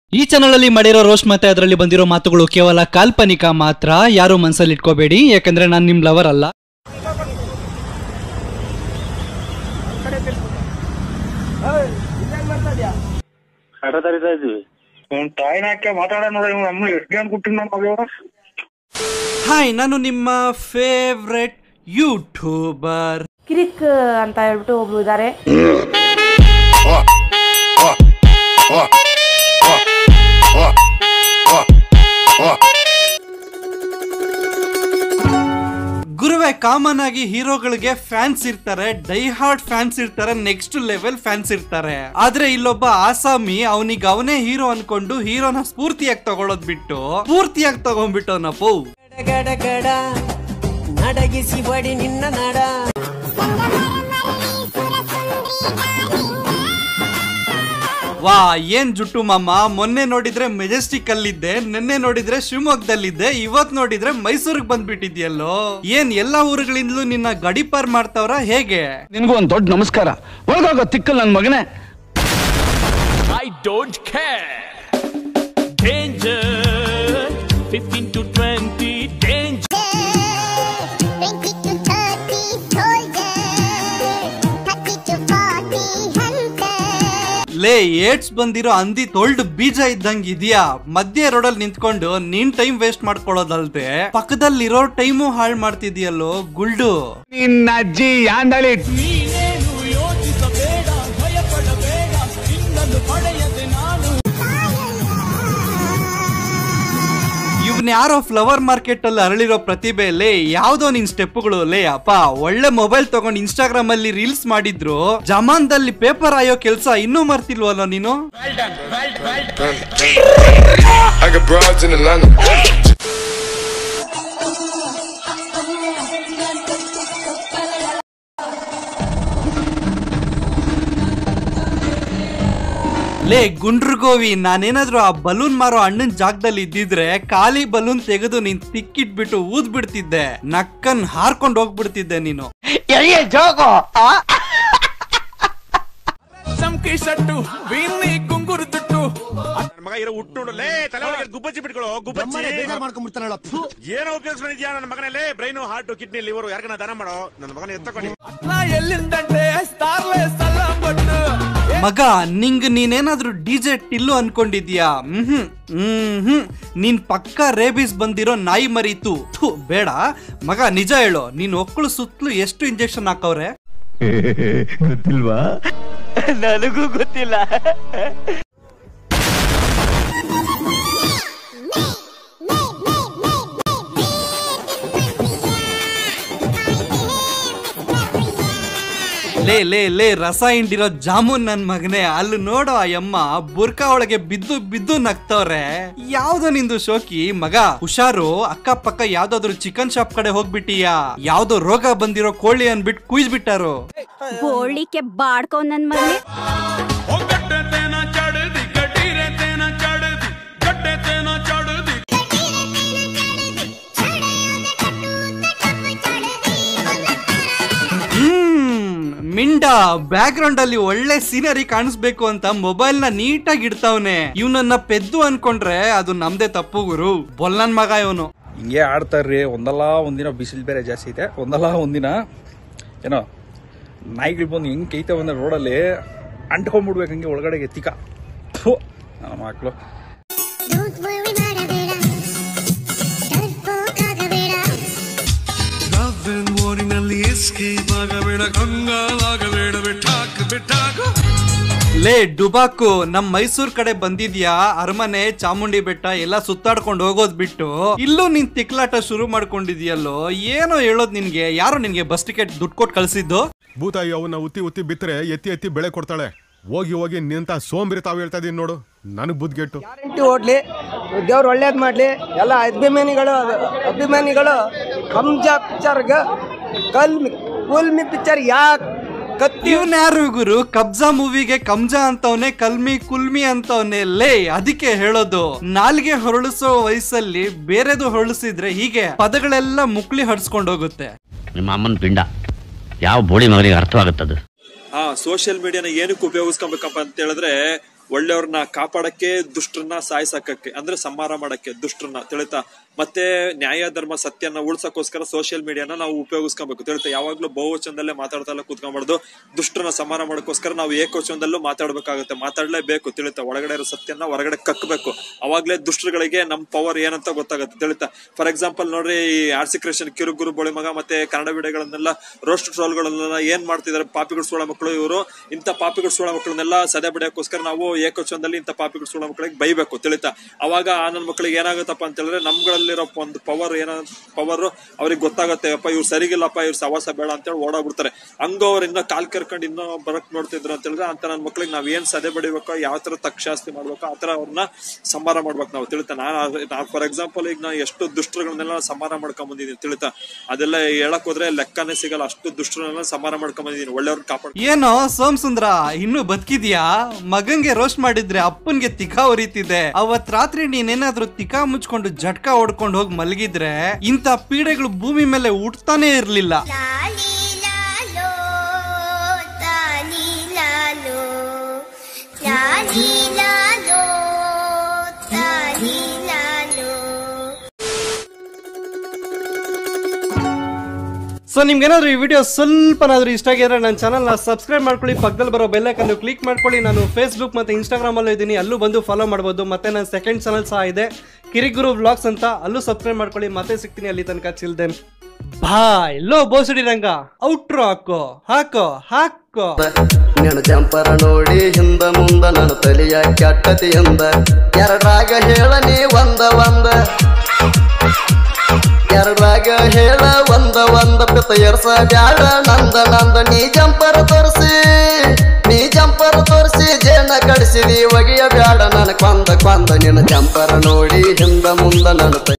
ಈ ಚಾನಲ್ ಅಲ್ಲಿ ಮಾಡಿರೋ ರೋಸ್ಟ್ ಮತ್ತೆ ಅದರಲ್ಲಿ ಬಂದಿರೋ ಮಾತುಗಳು ಕೇವಲ ಕಾಲ್ಪನಿಕ ಮಾತ್ರ ಯಾರು ಮನ್ಸಲ್ಲಿ ಇಟ್ಕೋಬೇಡಿ ಯಾಕಂದ್ರೆ ನಾನು ನಿಮ್ ಲವರ್ ಅಲ್ಲ ಹಠ ತರಿತಾ ಇದ್ವಿ ಅವ್ನ್ ತಾಯಿನ ಹಾಕಿ ಮಾತಾಡೋಣ ನೋಡಿ ಇವ್ನು ಅಮ್ಮ ಎಷ್ಟು ಜನ ಕೊಟ್ಟಿನ ಮಗ ಹಾಯ್ ನಾನು ನಿಮ್ಮ ಫೇವ್ರೆಟ್ ಯೂಟ್ಯೂಬರ್ ಕಿರಿಕ್ ಅಂತ ಹೇಳ್ಬಿಟ್ಟು ಒಬ್ರು ಇದ್ದಾರೆ ಗುರುವೆ ಕಾಮನ್ ಆಗಿ ಹೀರೋಗಳಿಗೆ ಫ್ಯಾನ್ಸ್ ಇರ್ತಾರೆ ಡೈ ಹಾರ್ಡ್ ಫ್ಯಾನ್ಸ್ ಇರ್ತಾರೆ ನೆಕ್ಸ್ಟ್ ಲೆವೆಲ್ ಫ್ಯಾನ್ಸ್ ಇರ್ತಾರೆ ಆದ್ರೆ ಇಲ್ಲೊಬ್ಬ ಆಸಾಮಿ ಅವನಿಗೆ ಅವನೇ ಹೀರೋ ಅನ್ಕೊಂಡು ಹೀರೋನ ಸ್ಫೂರ್ತಿಯಾಗಿ ತಗೊಳೋದ್ ಬಿಟ್ಟು ಸ್ಫೂರ್ತಿಯಾಗಿ ತಗೊಂಡ್ಬಿಟ್ಟವನಪ್ಪು ಗಡ ಗಡ ನಡಗಿಸಿ ಬಡಿ ನಿನ್ನ ನಡ ವಾ ಏನ್ ಜುಟ್ಟು ಮಾಮ ಮೊನ್ನೆ ನೋಡಿದ್ರೆ ಮೆಜೆಸ್ಟಿಕ್ ಅಲ್ಲಿದ್ದೆ ನಿನ್ನೆ ನೋಡಿದ್ರೆ ಶಿವಮೊಗ್ಗದಲ್ಲಿದ್ದೆ ಇವತ್ ನೋಡಿದ್ರೆ ಮೈಸೂರಿಗೆ ಬಂದ್ಬಿಟ್ಟಿದ್ಯಲ್ಲೋ ಏನ್ ಎಲ್ಲಾ ಊರುಗಳಿಂದಲೂ ನಿನ್ನ ಗಡಿಪಾರ್ ಮಾಡ್ತಾವ್ರ ಹೇಗೆ ನಿನಗೂ ಒಂದು ದೊಡ್ಡ ನಮಸ್ಕಾರ ಒಳಗೋಗೋ ತಿಕ್ಕಲ್ ನನ್ನ ಮಗನೇ I don't care. Danger. 15 to 20, danger. 20 to 30 soldier, 30 to 40 hunter. ಲೇ ಏಡ್ಸ್ ಬಂದಿರೋ ಅಂದಿ ತೊಳ್ದು ಬೀಜ ಇದ್ದಂಗ್ ಇದೆಯಾ ಮಧ್ಯ ರೋಡಲ್ಲಿ ನಿಂತ್ಕೊಂಡು ನೀನ್ ಟೈಮ್ ವೇಸ್ಟ್ ಮಾಡ್ಕೊಳ್ಳೋದಲ್ದೆ ಪಕ್ಕದಲ್ಲಿರೋ ಟೈಮು ಹಾಳ್ ಮಾಡ್ತಿದ್ಯಲ್ಲೋ ಗುಲ್ಡು ನಿನ್ನ ಅಜ್ಜಿ ಯಾಂದಳಿ ನೀನೇನು ಯೋಚಿಸಬೇಡ ಭಯಪಡಬೇಡ ನಿನ್ನನ್ನು ಪಡೆಯದೆ ನಾನು ಇವ್ನ ಯಾರೋ ಫ್ಲವರ್ ಮಾರ್ಕೆಟ್ ಅಲ್ಲಿ ಅರಳಿರೋ ಪ್ರತಿಭೆ ಲೇ ಯಾವ್ದೋ ನಿನ್ ಸ್ಟೆಪ್ಗಳು ಲೇ ಅಪ್ಪ ಒಳ್ಳೆ ಮೊಬೈಲ್ ತಗೊಂಡ್ ಇನ್ಸ್ಟಾಗ್ರಾಮ್ ಅಲ್ಲಿ ರೀಲ್ಸ್ ಮಾಡಿದ್ರು ಜಮಾನ್ದಲ್ಲಿ ಪೇಪರ್ ಆಯೋ ಕೆಲ್ಸ ಇನ್ನೂ ಮರ್ತಿಲ್ವಲ್ಲ ನೀನು I got broads in Atlanta. ಲೇ ಗುಂಡ್ರಗೋವಿ ನಾನೇನಾದ್ರೂ ಆ ಬಲೂನ್ ಮಾರೋ ಅಣ್ಣನ್ ಜಾಗದಲ್ಲಿ ಇದ್ದಿದ್ರೆ ಖಾಲಿ ಬಲೂನ್ ತೆಗೆದು ನೀನ್ ತಿಕ್ಕಿಟ್ಬಿಟ್ಟು ಊದ್ ಬಿಡ್ತಿದ್ದೆ ನಕ್ಕನ್ ಹಾರ್ಕೊಂಡ್ ಹೋಗ್ಬಿಡ್ತಿದ್ದೆ ನೀನು ಚಮ್ಕಿ ಶಟ್ಟು ಬೀನಿ ಗುಂಗುರು ತುಟ್ಟು ನನ್ನ ಮಗ ಇರೋ ಹುಟ್ಟು ನೋಡಲೇ ತಲೆ ಒಳಗೆ ಗುಬ್ಬಚ್ಚಿ ಬಿಟ್ಕೊಳ್ಳೋ ಗುಬ್ಬಚ್ಚಿ ಏನೋ ಉಪಯೋಗಿಸ್ಕೊಂಡಿದ್ಯಾ ನನ್ನ ಮಗನಲ್ಲಿ ಬ್ರೈನು ಹಾರ್ಟ್ ಕಿಡ್ನಿ ಲಿವರ್ ಯಾರಿಗಾನ ದಾನ ಮಾಡೋ ನನ್ನ ಮಗನ ಎತ್ತಕೊಂಡು ನಾ ಎಲ್ಲಿಂದಂಡೆ ಸ್ಟಾರ್ಲೆಸ್ ಅಲ್ಲ ಬಟ್ಟು ಮಗ ನಿಂಗ್ ನೀನೇನಾದ್ರೂ ಡಿಜೆ ಟಿಲ್ಲು ಅನ್ಕೊಂಡಿದ್ಯಾ ಹ್ಮ್ ಹ್ಮ್ ನೀನ್ ಪಕ್ಕ ರೇಬಿಸ್ ಬಂದಿರೋ ನಾಯಿ ಮರೀತು ಥು ಬೇಡ ಮಗ ನಿಜ ಹೇಳು ನೀನ್ ಒಕ್ಕಳು ಸುತ್ತಲೂ ಎಷ್ಟು ಇಂಜೆಕ್ಷನ್ ಹಾಕವ್ರೆ ಗೊತ್ತಿಲ್ವಾ ನನಗೂ ಗೊತ್ತಿಲ್ಲ ಲೇ ಲೇ ಲೇ ರಸ ಹಿಂಡಿರೋ ಜಾಮೂನ್ ನನ್ ಮಗನೇ ಅಲ್ಲಿ ನೋಡೋ ಆ ಯಮ್ಮ ಬುರ್ಕಾ ಒಳಗೆ ಬಿದ್ದು ಬಿದ್ದು ನಗ್ತವ್ರೆ ಯಾವ್ದೋ ನಿಂದು ಶೋಕಿ ಮಗ ಹುಷಾರು ಅಕ್ಕಪಕ್ಕ ಯಾವ್ದಾದ್ರು ಚಿಕನ್ ಶಾಪ್ ಕಡೆ ಹೋಗ್ಬಿಟ್ಟಿಯಾ ಯಾವ್ದೋ ರೋಗ ಬಂದಿರೋ ಕೋಳಿ ಅನ್ಬಿಟ್ ಕುಯ್ದ್ ಬಿಟ್ಟಾರು ಬೋಳಿಕೆ ಬಾಡ್ಕೊ ನನ್ ಮನೆ ಗಡ್ಡೆ ತೇನ ಚಡದಿ ಗಡೀರೆ ತೇನ ಚಡದಿ ಗಡ್ಡೆ ತೇನ ಚಡದಿ ಹ್ಮ್ ಮಿಂಡ ಬ್ಯಾಕ್ ಗ್ರೌಂಡ್ ಅಲ್ಲಿ ಒಳ್ಳೆ ಸೀನರಿ ಕಾಣಿಸ್ಬೇಕು ಅಂತ ಮೊಬೈಲ್ ನ ನೀಟಾಗಿ ಇಡ್ತಾವ್ನೆ ಇವನನ್ನ ಪೆದ್ದು ಅನ್ಕೊಂಡ್ರೆ ಅದು ನಮ್ದೇ ತಪ್ಪು ಗುರು ಬೊಲ್ಲನ್ ಮಗ ಇವನು ಹಿಂಗೆ ಆಡ್ತಾರ್ರಿ ಒಂದಲ್ಲ ಒಂದಿನ ಬಿಸಿಲು ಬೇರೆ ಜಾಸ್ತಿ ಐತೆ ಒಂದಲ್ಲ ಒಂದಿನ ಏನೋ ನಾಯಿಗಳು ಬಂದು ಹೆಂಗೆ ಕೈತೆ ಬಂದ ರೋಡಲ್ಲಿ ಅಂಟ್ಕೊಂಡ್ಬಿಡ್ಬೇಕು ಹಂಗೆ ಒಳಗಡೆಗೆ ತಿಕ್ಕ ಥು, ನನ್ನ ಮಕ್ಕಳು Don't worry ಮಾಡಬೇಡ ಡರ್ಬೋಕಾಗಬೇಡ ಲೇ ಡುಬಾಕು ನಮ್ ಮೈಸೂರ್ ಕಡೆ ಬಂದಿದ್ಯಾ ಅರಮನೆ ಚಾಮುಂಡಿ ಬೆಟ್ಟ ಎಲ್ಲ ಸುತ್ತಾಡ್ಕೊಂಡು ಹೋಗೋದ್ ಬಿಟ್ಟು ಇಲ್ಲೂ ನಿನ್ ತಿಕ್ಲಾಟ ಶುರು ಮಾಡ್ಕೊಂಡಿದ್ಯಲ್ಲೋ ಏನೋ ಹೇಳೋದ್ ನಿನ್ಗೆ ಯಾರೋ ನಿನ್ಗೆ ಬಸ್ ಟಿಕೆಟ್ ದುಡ್ಡು ಕೊಟ್ಟು ಕಳ್ಸಿದ್ದು ಭೂತಾಯಿ ಅವನ್ನ ಉತ್ತಿ ಉತ್ತಿ ಬಿತ್ತರೆ ಎತ್ತಿ ಎತ್ತಿ ಬೆಳೆ ಕೊಡ್ತಾಳೆ ಹೋಗಿ ಹೋಗಿ ನಿಂತ ಸೋಂಬೇರಿ ತಾವು ಹೇಳ್ತಾ ಇದೀನಿ ನೋಡು ನನಗ್ ಬುದ್ಗೆಟ್ಟು ಗ್ಯಾರಂಟಿ ಓಡ್ಲಿ ದೇವ್ರು ಒಳ್ಳೇದ್ ಮಾಡ್ಲಿ ಎಲ್ಲ ಅಭಿಮಾನಿಗಳು ಅಭಿಮಾನಿಗಳು ಕಂಜಾ ಪಿಕ್ಚರ್ಗೆ ಕಲ್ಮಿ ಕುಲ್ಮಿ ಪಿಕ್ಚರ್ ಯಾಕೆ ಕತ್ತಿ ಇವ್ನ ಯಾರು ಗುರು ಕಬ್ಜಾ ಮೂವಿಗೆ ಕಮ್ಜಾ ಅಂತವ್ನೆ ಕಲ್ಮಿ ಕುಲ್ಮಿ ಅಂತವ್ನೆ ಲೇ ಅದಕ್ಕೆ ಹೇಳೋದು ನಾಲ್ಗೆ ಹೊರಳಿಸೋ ವಯಸ್ಸಲ್ಲಿ ಬೇರೆದು ಹೊರಳಿಸಿದ್ರೆ ಹೀಗೆ ಪದಗಳೆಲ್ಲ ಮುಕ್ಳಿ ಹಡ್ಸ್ಕೊಂಡು ಹೋಗುತ್ತೆ ನಿಮ್ಮ ಅಮ್ಮನ ಪಿಂಡ ಯಾವ ಬೋಳಿ ಮಗನಿಗೆ ಅರ್ಥವಾಗುತ್ತದು ಆ ಸೋಷಿಯಲ್ ಮೀಡಿಯಾನ ಏನಕ್ಕೆ ಉಪಯೋಗಿಸ್ಕೊಬೇಕಪ್ಪ ಅಂತ ಹೇಳಿದ್ರೆ ಒಳ್ಳೆಯವ್ರನ್ನ ಕಾಪಾಡಕ್ಕೆ ದುಷ್ಟರನ್ನ ಸಾಯಿಸಕ್ಕೆ ಅಂದ್ರೆ ಸಂಹಾರ ಮಾಡಕ್ಕೆ ದುಷ್ಟರನ್ನ ತಿಳಿತಾ ಮತ್ತೆ ನ್ಯಾಯ ಧರ್ಮ ಸತ್ಯನ ಉಳ್ಸಕ್ಕೋಸ್ಕರ ಸೋಷಿಯಲ್ ಮೀಡಿಯಾನ ನಾವು ಉಪಯೋಗಿಸ್ಕೊಬೇಕು ತಿಳಿತಾ ಯಾವಾಗ್ಲೂ ಬಹುವಚನದಲ್ಲೇ ಮಾತಾಡ್ತಾ ಎಲ್ಲ ಕೂತ್ಕೊಂಡ್ಬಾರ್ದು ದುಷ್ಟರನ್ನ ಸಂಹಾರ ಮಾಡೋಕ್ಕೋಸ್ಕರ ನಾವು ಏಕವಚನದಲ್ಲೂ ಮಾತಾಡ್ಬೇಕಾಗುತ್ತೆ ಮಾತಾಡ್ಲೇಬೇಕು ತಿಳಿತಾ ಒಳಗಡೆ ಇರೋ ಸತ್ಯನ ಹೊರಗಡೆ ಕಕ್ಕಬೇಕು ಅವಾಗ್ಲೇ ದುಷ್ಟರುಗಳಿಗೆ ನಮ್ ಪವರ್ ಏನಂತ ಗೊತ್ತಾಗುತ್ತೆ ತಿಳಿತಾ ಫಾರ್ ಎಕ್ಸಾಂಪಲ್ ನೋಡ್ರಿ ಈ ಆರ್ ಸಿ ಕೃಷ್ಣನ್ ಕಿರುಗುರು ಬೋಳಿ ಮಗ ಮತ್ತೆ ಕನ್ನಡ ವಿಡಿಯೋಗಳನ್ನೆಲ್ಲ ರೋಸ್ಟ್ ಟ್ರೋಲ್ಗಳನ್ನೆಲ್ಲ ಏನ್ ಮಾಡ್ತಿದ್ದಾರೆ ಪಾಪಿಗಳು ಸುಳ ಮಕ್ಕಳು ಇವರು ಇಂಥ ಪಾಪಿಗಳು ಸುಳ ಮಕ್ಕಳನ್ನೆಲ್ಲ ಸದೆ ಬಡಿಯೋಕ್ಕೋಸ್ಕರ ನಾವು ಏಕವಚನದಲ್ಲಿ ಇಂಥ ಪಾಪಿಗಳು ಸುಳ ಮಕ್ಕಳಿಗೆ ಬೈಬೇಕು ತಿಳಿತಾ ಅವಾಗ ಆ ನನ್ನ ಮಕ್ಕಳಿಗೆ ಏನಾಗುತ್ತಪ್ಪ ಅಂತ ಹೇಳಿದ್ರೆ ನಮ್ಗಳಲ್ಲಿರೋ ಒಂದು ಪವರ್ ಏನೋ ಪವರ್ ಅವ್ರಿಗೆ ಗೊತ್ತಾಗುತ್ತೆ ಅಪ್ಪ ಇವ್ರು ಸರಿಗಿಲ್ಲಪ್ಪ ಇವ್ರು ಸವಾಸ ಬೇಡ ಅಂತೇಳಿ ಓಡಾಡ್ಬಿಡ್ತಾರೆ ಹಂಗ ಅವ್ರು ಇನ್ನೂ ಕಾಲ್ ಕರ್ಕೊಂಡು ಇನ್ನೂ ಬರಕ್ ನೋಡ್ತಿದ್ರು ಅಂತ ಹೇಳಿದ್ರೆ ಅಂತ ನನ್ನ ಮಕ್ಳಿಗೆ ನಾವ್ ಏನ್ ಸದೆ ಬಡಿಬೇಕೋ ಯಾವ ತರ ತಕ್ಷಾಸ್ತಿ ಮಾಡ್ಬೇಕೋ ಆ ತರ ಅವ್ರನ್ನ ಸಂಹಾರ ಮಾಡ್ಬೇಕು ನಾವು ತಿಳಿತಾ ನಾನು ಫಾರ್ ಎಕ್ಸಾಂಪಲ್ ಈಗ ನಾ ಎಷ್ಟು ದುಷ್ಟರುಗಳನ್ನೆಲ್ಲ ಸಂಹಾರ ಮಾಡ್ಕೊಂಡ್ ಬಂದಿದ್ದೀನಿ ತಿಳಿತಾ ಅದೆಲ್ಲ ಹೇಳಕ್ ಹೋದ್ರೆ ಲೆಕ್ಕನೇ ಸಿಗಲ್ಲ ಅಷ್ಟು ದುಷ್ಟರನ್ನೆಲ್ಲ ಸಂಹಾರ ಮಾಡ್ಕೊಂಡ್ ಬಂದಿದ್ದೀನಿ ಒಳ್ಳೆಯವ್ರನ್ನ ಕಾಪಾಡ್ ಏನೋ ಸೋಮ್ ಸುಂದ್ರ ಇನ್ನು ಬದುಕಿದ್ಯಾ ಮಗಂಗೆ ರೋಸ್ಟ್ ಮಾಡಿದ್ರೆ ಅಪ್ಪನ್ಗೆ ತಿಕಾ ಉರಿತಿದೆ ಅವತ್ ರಾತ್ರಿ ನೀನೇನಾದ್ರೂ ತಿಕಾ ಮುಚ್ಕೊಂಡು ಜಟ್ಕಾ ಹೊಡ್ಕೊಂಡು ಹೋಗಿ ಮಲಗಿದ್ರೆ ಇಂಥ ಪೀಡೆಗಳು ಭೂಮಿ ಮೇಲೆ ಹುಟ್ತಾನೆ ಇರ್ಲಿಲ್ಲ ಸೊ ನಿಮ್ಗೇನಾದ್ರೂ ಈ ವಿಡಿಯೋ ಸ್ವಲ್ಪನಾದ್ರೂ ಇಷ್ಟ ಆಗಿದ್ರೆ ನನ್ನ ಚಾನಲ್ನ ಸಬ್ಸ್ಕ್ರೈಬ್ ಮಾಡ್ಕೊಳ್ಳಿ ಪಕ್ಕದಲ್ಲಿ ಬರೋ ಬೆಲ್ಲೈಕನ್ನು ಕ್ಲಿಕ್ ಮಾಡ್ಕೊಳ್ಳಿ ನಾನು ಫೇಸ್ಬುಕ್ ಮತ್ತು ಇನ್ಸ್ಟಾಗ್ರಾಮಲ್ಲೂ ಇದ್ದೀನಿ ಅಲ್ಲೂ ಬಂದು ಫಾಲೋ ಮಾಡ್ಬೋದು ಮತ್ತೆ ನನ್ನ ಸೆಕೆಂಡ್ ಚಾನಲ್ ಸಹ ಇದೆ ಕಿರಿಗುರು ವ್ಲಾಗ್ಸ್ ಅಂತ ಅಲ್ಲೂ ಸಬ್ಸ್ಕ್ರೈಬ್ ಮಾಡ್ಕೊಳ್ಳಿ ಮತ್ತೆ ಸಿಗ್ತೀನಿ ಅಲ್ಲಿ ತನಕ ಚಿಲ್ದೆನ್ ಬಾಯ್ ಲೋ ಬೋಸಡಿ ರಂಗ ಔಟ್ರೋ ಹಾಕೋ ಹಾಕೋ ಹಾಕೋ ನಿನ್ನ ಜಂಪರ ನೋಡಿ ಹಿಂದ ಮುಂದ ನನ್ನ ತಲೆಯ ಕೆಟ್ಟತಿಯಿಂದ ಎರಡ್ರಾಗ ಹೇಳ ನೀ ಒಂದ ಒಂದ ಎರಡ್ರಾಗ ಹೇಳ ಒಂದ ಒಂದ ಪಿತ ಎರ್ಸ ಬ್ಯಾಡ ನಂದ ನಂದ ನೀ ಜಂಪರ ತೋರಿಸಿ ನೀ ಜಂಪರ ತೋರಿಸಿ ಜೇನ ಕಡಿಸಿದಿ ಒಗೆಯ ಬ್ಯಾಡ ನನ್ನ ಕೊಂದ ಕೊಂದ ನಿನ್ನ ಜಂಪರ ನೋಡಿ ಹಿಂದ ಮುಂದ ನನ್ನ